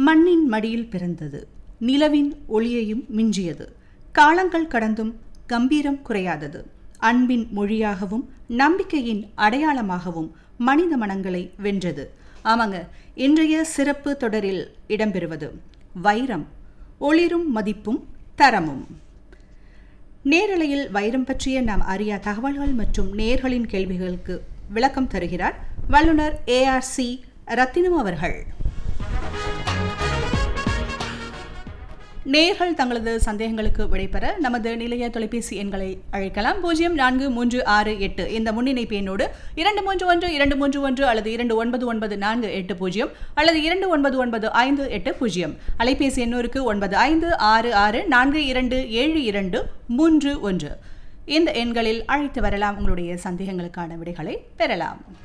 மண்ணின் மடியில் பிறந்தது நிலவின் ஒளியையும் மிஞ்சியது காலங்கள் கடந்தும் கம்பீரம் குறையாதது அன்பின் மொழியாகவும் நம்பிக்கையின் அடையாளமாகவும் மனித மனங்களை வென்றது ஆமாங்க இன்றைய சிறப்பு தொடரில் இடம்பெறுவது வைரம் ஒளிரும் மதிப்பும் தரமும் நேரலையில் வைரம் பற்றிய நாம் அறிய தகவல்கள் மற்றும் நேர்களின் கேள்விகளுக்கு விளக்கம் தருகிறார் வல்லுநர் ஏஆர்சி ரத்தினம் அவர்கள் நேர்கள் தங்களது சந்தேகங்களுக்கு விடைபெற நமது நிலைய தொலைபேசி எண்களை அழைக்கலாம் பூஜ்ஜியம் நான்கு மூன்று ஆறு எட்டு இந்த முன்னிணைப்பு எண்ணோடு இரண்டு மூன்று ஒன்று இரண்டு மூன்று ஒன்று அல்லது இரண்டு ஒன்பது ஒன்பது நான்கு எட்டு பூஜ்ஜியம் அல்லது இரண்டு ஒன்பது ஒன்பது ஐந்து எட்டு பூஜ்ஜியம் அலைபேசி எண்ணூருக்கு ஒன்பது ஐந்து ஆறு ஆறு நான்கு இரண்டு ஏழு இரண்டு மூன்று ஒன்று இந்த எண்களில் அழைத்து வரலாம் உங்களுடைய சந்தேகங்களுக்கான விடைகளை பெறலாம்